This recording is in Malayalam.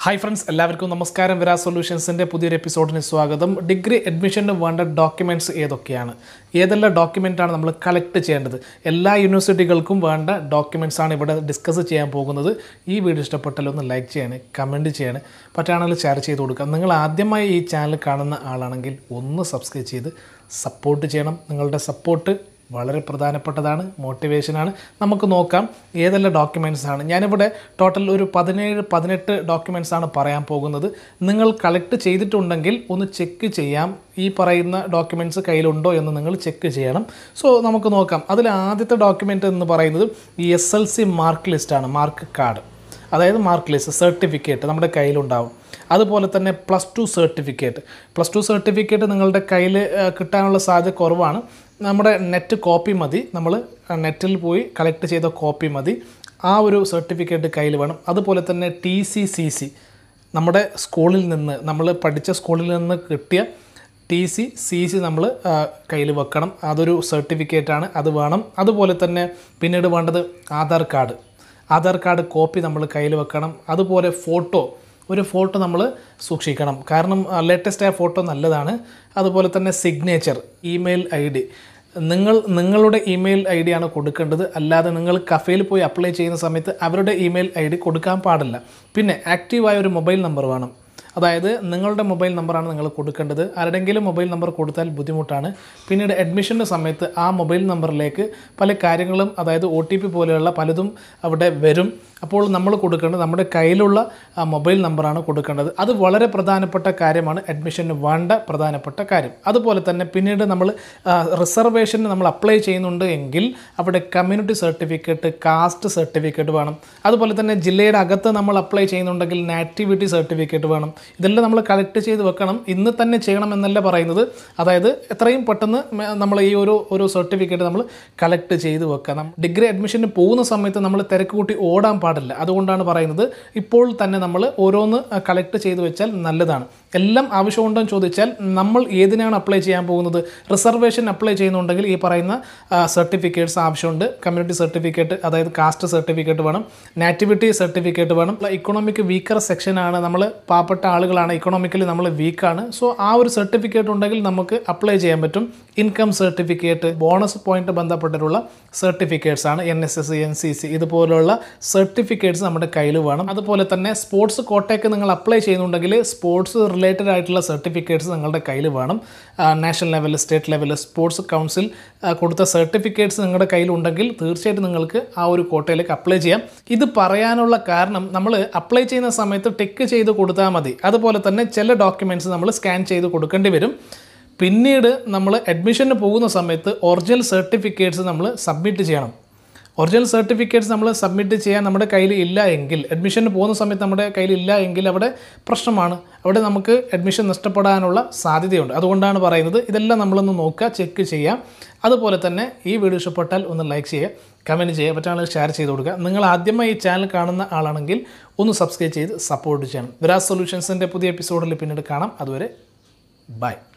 ഹായ് ഫ്രണ്ട്സ് എല്ലാവർക്കും നമസ്കാരം വിരാ സൊല്യൂഷൻസിൻ്റെ പുതിയൊരു എപ്പിസോഡിന് സ്വാഗതം ഡിഗ്രി അഡ്മിഷന് വേണ്ട ഡോക്യുമെൻറ്റ്സ് ഏതൊക്കെയാണ് ഏതെല്ലാം ഡോക്യുമെൻ്റാണ് നമ്മൾ കളക്ട് ചെയ്യേണ്ടത് എല്ലാ യൂണിവേഴ്സിറ്റികൾക്കും വേണ്ട ഡോക്യുമെൻറ്റ്സ് ആണ് ഇവിടെ ഡിസ്കസ് ചെയ്യാൻ പോകുന്നത് ഈ വീഡിയോ ഇഷ്ടപ്പെട്ടാൽ ഒന്ന് ലൈക്ക് ചെയ്യണേ കമൻറ്റ് ചെയ്യണേ പറ്റുകയാണെങ്കിൽ ഷെയർ ചെയ്ത് കൊടുക്കുക നിങ്ങൾ ആദ്യമായി ഈ ചാനൽ കാണുന്ന ആളാണെങ്കിൽ ഒന്ന് സബ്സ്ക്രൈബ് ചെയ്ത് സപ്പോർട്ട് ചെയ്യണം നിങ്ങളുടെ സപ്പോർട്ട് വളരെ പ്രധാനപ്പെട്ടതാണ് മോട്ടിവേഷനാണ് നമുക്ക് നോക്കാം ഏതെല്ലാം ഡോക്യുമെൻറ്റ്സ് ആണ് ഞാനിവിടെ ടോട്ടൽ ഒരു പതിനേഴ് പതിനെട്ട് ഡോക്യുമെൻറ്റ്സ് ആണ് പറയാൻ പോകുന്നത് നിങ്ങൾ കളക്ട് ചെയ്തിട്ടുണ്ടെങ്കിൽ ഒന്ന് ചെക്ക് ചെയ്യാം ഈ പറയുന്ന ഡോക്യുമെൻറ്റ്സ് കയ്യിലുണ്ടോ എന്ന് നിങ്ങൾ ചെക്ക് ചെയ്യണം സോ നമുക്ക് നോക്കാം അതിൽ ആദ്യത്തെ ഡോക്യുമെൻ്റ് എന്ന് പറയുന്നത് ഈ എസ് എൽ സി മാർക്ക് ലിസ്റ്റാണ് മാർക്ക് കാർഡ് അതായത് മാർക്ക് ലിസ്റ്റ് സർട്ടിഫിക്കറ്റ് നമ്മുടെ കയ്യിലുണ്ടാവും അതുപോലെ തന്നെ plus two certificate plus two certificate നിങ്ങളുടെ കയ്യിൽ കിട്ടാനുള്ള സാധ്യത കുറവാണ് നമ്മുടെ നെറ്റ് കോപ്പി മതി നമ്മൾ നെറ്റിൽ പോയി കളക്ട് ചെയ്ത കോപ്പി മതി ആ ഒരു സർട്ടിഫിക്കറ്റ് കയ്യിൽ വേണം അതുപോലെ തന്നെ ടി സി സി സി നമ്മുടെ സ്കൂളിൽ നിന്ന് നമ്മൾ പഠിച്ച സ്കൂളിൽ നിന്ന് കിട്ടിയ ടി സി സി സി നമ്മൾ കയ്യിൽ വെക്കണം അതൊരു സർട്ടിഫിക്കറ്റാണ് അത് വേണം അതുപോലെ തന്നെ പിന്നീട് വേണ്ടത് Aadhaar card Aadhaar card copy നമ്മൾ കയ്യിൽ വെക്കണം അതുപോലെ ഫോട്ടോ ഒരു ഫോട്ടോ നമ്മൾ സൂക്ഷിക്കണം കാരണം ലേറ്റസ്റ്റ് ആയ ഫോട്ടോ നല്ലതാണ് അതുപോലെ തന്നെ സിഗ്നേച്ചർ ഇമെയിൽ ഐ ഡി നിങ്ങൾ നിങ്ങളുടെ ഇമെയിൽ ഐ ഡി ആണ് കൊടുക്കേണ്ടത് അല്ലാതെ നിങ്ങൾ കഫേയിൽ പോയി അപ്ലൈ ചെയ്യുന്ന സമയത്ത് അവരുടെ ഇമെയിൽ ഐ ഡി കൊടുക്കാൻ പാടില്ല പിന്നെ ആക്റ്റീവായ ഒരു മൊബൈൽ നമ്പർ വേണം അതായത് നിങ്ങളുടെ മൊബൈൽ നമ്പറാണ് നിങ്ങൾ കൊടുക്കേണ്ടത് ആരുടെങ്കിലും മൊബൈൽ നമ്പർ കൊടുത്താൽ ബുദ്ധിമുട്ടാണ് പിന്നീട് അഡ്മിഷൻ്റെ സമയത്ത് ആ മൊബൈൽ നമ്പറിലേക്ക് പല കാര്യങ്ങളും അതായത് ഒ ടി പി പോലെയുള്ള പലതും അവിടെ വരും അപ്പോൾ നമ്മൾ കൊടുക്കേണ്ടത് നമ്മുടെ കയ്യിലുള്ള ആ മൊബൈൽ നമ്പറാണ് കൊടുക്കേണ്ടത് അത് വളരെ പ്രധാനപ്പെട്ട കാര്യമാണ് അഡ്മിഷന് വേണ്ട പ്രധാനപ്പെട്ട കാര്യം അതുപോലെ തന്നെ പിന്നീട് നമ്മൾ റിസർവേഷന് നമ്മൾ അപ്ലൈ ചെയ്യുന്നുണ്ട് എങ്കിൽ അവിടെ കമ്മ്യൂണിറ്റി സർട്ടിഫിക്കറ്റ് കാസ്റ്റ് സർട്ടിഫിക്കറ്റ് വേണം അതുപോലെ തന്നെ ജില്ലയുടെ അകത്ത് നമ്മൾ അപ്ലൈ ചെയ്യുന്നുണ്ടെങ്കിൽ നാറ്റിവിറ്റി സർട്ടിഫിക്കറ്റ് വേണം ഇതെല്ലാം നമ്മൾ കളക്ട് ചെയ്ത് വെക്കണം ഇന്ന് തന്നെ ചെയ്യണം എന്നല്ല പറയുന്നത് അതായത് എത്രയും പെട്ടെന്ന് മ- നമ്മൾ ഈ ഒരു ഒരു സർട്ടിഫിക്കറ്റ് നമ്മൾ കളക്ട് ചെയ്ത് വെക്കണം ഡിഗ്രി അഡ്മിഷന് പോകുന്ന സമയത്ത് നമ്മൾ തിരക്ക് കൂട്ടി ഓടാൻ പാടില്ല അതുകൊണ്ടാണ് പറയുന്നത് ഇപ്പോൾ തന്നെ നമ്മൾ ഓരോന്ന് കളക്ട് ചെയ്ത് വെച്ചാൽ നല്ലതാണ് എല്ലാം ആവശ്യമുണ്ടോ എന്ന് ചോദിച്ചാൽ നമ്മൾ ഏതിനാണ് അപ്ലൈ ചെയ്യാൻ പോകുന്നത് റിസർവേഷൻ അപ്ലൈ ചെയ്യുന്നുണ്ടെങ്കിൽ ഈ പറയുന്ന സർട്ടിഫിക്കറ്റ്സ് ആവശ്യമുണ്ട് കമ്മ്യൂണിറ്റി സർട്ടിഫിക്കറ്റ് അതായത് കാസ്റ്റ് സർട്ടിഫിക്കറ്റ് വേണം നാറ്റിവിറ്റി സർട്ടിഫിക്കറ്റ് വേണം ഇക്കണോമിക് വീക്കർ സെക്ഷനാണ് നമ്മൾ പാവപ്പെട്ട ആളുകളാണ് ഇക്കണോമിക്കലി നമ്മൾ വീക്കാണ് സോ ആ ഒരു സർട്ടിഫിക്കറ്റ് ഉണ്ടെങ്കിൽ നമുക്ക് അപ്ലൈ ചെയ്യാൻ പറ്റും ഇൻകം സർട്ടിഫിക്കറ്റ് ബോണസ് പോയിന്റ് ബന്ധപ്പെട്ടിട്ടുള്ള സർട്ടിഫിക്കറ്റ്സ് ആണ് N S S N C C ഇതുപോലുള്ള സർട്ടിഫിക്കറ്റ്സ് നമ്മുടെ കയ്യിൽ വേണം അതുപോലെ തന്നെ സ്പോർട്സ് കോട്ടയ്ക്ക് നിങ്ങൾ അപ്ലൈ ചെയ്യുന്നുണ്ടെങ്കിൽ സ്പോർട്സ് റിലേറ്റഡ് ആയിട്ടുള്ള സർട്ടിഫിക്കറ്റ്സ് നിങ്ങളുടെ കയ്യിൽ വേണം national level state level sports council ആ, കൊടുത്ത സർട്ടിഫിക്കറ്റ്സ് നിങ്ങളുടെ കയ്യിലുണ്ടെങ്കിൽ തീർച്ചയായിട്ടും നിങ്ങൾക്ക് ആ ഒരു കോട്ടയിലേക്ക് അപ്ലൈ ചെയ്യാം ഇത് പറയാനുള്ള കാരണം നമ്മൾ അപ്ലൈ ചെയ്യുന്ന സമയത്ത് ടെക്ക് ചെയ്ത് കൊടുത്താൽ മതി അതുപോലെ തന്നെ ചില ഡോക്യുമെൻറ്റ്സ് നമ്മൾ സ്കാൻ ചെയ്ത് കൊടുക്കേണ്ടി വരും പിന്നീട് നമ്മൾ അഡ്മിഷന് പോകുന്ന സമയത്ത് ഒറിജിനൽ സർട്ടിഫിക്കറ്റ്സ് നമ്മൾ സബ്മിറ്റ് ചെയ്യണം ഒറിജിനൽ സർട്ടിഫിക്കറ്റ്സ് നമ്മൾ സബ്മിറ്റ് ചെയ്യാൻ നമ്മുടെ കയ്യിൽ ഇല്ല എങ്കിൽ അഡ്മിഷന് പോകുന്ന സമയത്ത് നമ്മുടെ കയ്യിൽ ഇല്ല എങ്കിൽ അവിടെ പ്രശ്നമാണ് അവിടെ നമുക്ക് അഡ്മിഷൻ നഷ്ടപ്പെടാനുള്ള സാധ്യതയുണ്ട് അതുകൊണ്ടാണ് പറയുന്നത് ഇതെല്ലാം നമ്മളൊന്ന് നോക്കുക ചെക്ക് ചെയ്യാം അതുപോലെ തന്നെ ഈ വീഡിയോ ഇഷ്ടപ്പെട്ടാൽ ഒന്ന് ലൈക്ക് ചെയ്യുക കമൻറ്റ് ചെയ്യുക പറ്റുകയാണെങ്കിൽ ഷെയർ ചെയ്ത് കൊടുക്കുക നിങ്ങൾ ആദ്യമായി ഈ ചാനൽ കാണുന്ന ആളാണെങ്കിൽ ഒന്ന് സബ്സ്ക്രൈബ് ചെയ്ത് സപ്പോർട്ട് ചെയ്യണം വിരാസ് സൊല്യൂഷൻസിൻ്റെ പുതിയ എപ്പിസോഡിൽ പിന്നീട് കാണാം അതുവരെ ബൈ